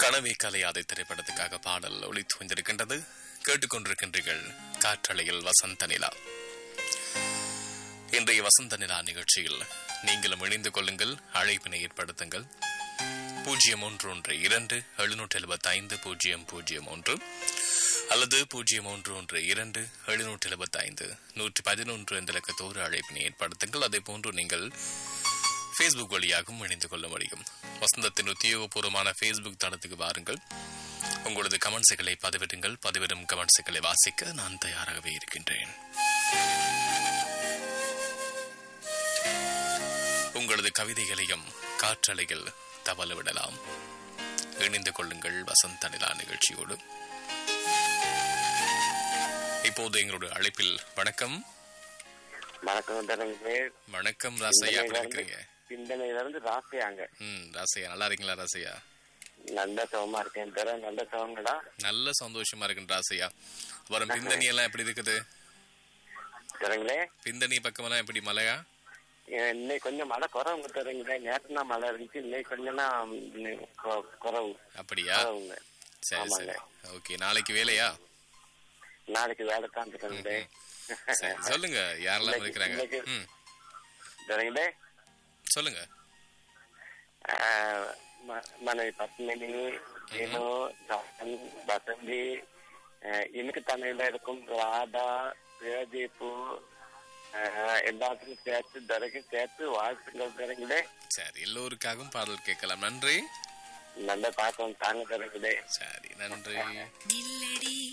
கனவே கலையாதை திரைப்படத்துக்காக பாடல் ஒளித்து வந்திருக்கின்றது கேட்டுக்கொண்டிருக்கின்றீர்கள் காற்றலையில் வசந்த நிலா இன்றைய வசந்த நிலா நிகழ்ச்சியில் நீங்களும் இணைந்து கொள்ளுங்கள் அழைப்பினை ஏற்படுத்துங்கள் பூஜ்ஜியம் ஒன்று ஒன்று இரண்டு எழுநூற்றி எழுபத்தி ஐந்து பூஜ்ஜியம் பூஜ்ஜியம் ஒன்று அல்லது பூஜ்ஜியம் ஒன்று ஒன்று இரண்டு எழுநூற்றி எழுபத்தி ஐந்து நூற்றி பதினொன்று என்ற இலக்கத்தோடு அழைப்பினை ஏற்படுத்துங்கள் அதே போன்று நீங்கள் ஃபேஸ்புக் வழியாகவும் இணைந்து கொள்ள முடியும் வசந்தத்தின் உத்தியோகபூர்வமான ஃபேஸ்புக் தளத்துக்கு வாருங்கள் உங்களது கமெண்ட்ஸுகளை பதிவிடுங்கள் பதிவிடும் கமெண்ட்ஸுகளை வாசிக்க நான் தயாராகவே இருக்கின்றேன் உங்களது கவிதைகளையும் காற்றலையில் தவள விடலாம் இணைந்து கொள்ளுங்கள் வசந்த நிலா நிகழ்ச்சியோடு இப்போது எங்களுடைய அழைப்பில் வணக்கம் வணக்கம் தரங்க வணக்கம் ராசையா எப்படி இருக்கிறீங்க சிந்தனையில இருந்து ராசியாங்க ம் ராசையா நல்லா இருக்கீங்களா ராசையா நல்ல சுகமா இருக்கேன் தர நல்ல சுகங்கடா நல்ல சந்தோஷமா இருக்கு ராசையா வரும் பிந்தணி எல்லாம் எப்படி இருக்குது தரங்களே பிந்தணி பக்கமெல்லாம் எப்படி மழையா இன்னைக்கு கொஞ்சம் மழை குறவுங்க தரங்களே நேற்றுனா மழை இருந்துச்சு இன்னைக்கு கொஞ்சம்னா ம், கொ- குறவு அப்படியா குறவுங்க சரி ஆமாங்க. சரி ஓகே நாளைக்கு வேலையா நாளைக்கு வேலை தான் தரங்களே சரி சொல்லுங்க யாரெல்லாம் இன்னைக்கு- இருக்கிறாங்க இன்னைக்கு- ம் தரங்களே சொல்லுங்க மனைவி பத்மினி வேணு ஜான் வசந்தி அஹ், எனக்கு தமிழ்ல இருக்கும் ராதா பிரதீப்பு அஹ், எல்லாத்துக்கும் சேர்த்து தரைக்கும் சேர்த்து வாழ்த்துக்கள் தரங்களே சரி எல்லோருக்காகவும் பாடல் கேட்கலாம் நன்றி நல்ல தாக்கம் தாங்க தரங்களே சரி நன்றி நில்லடி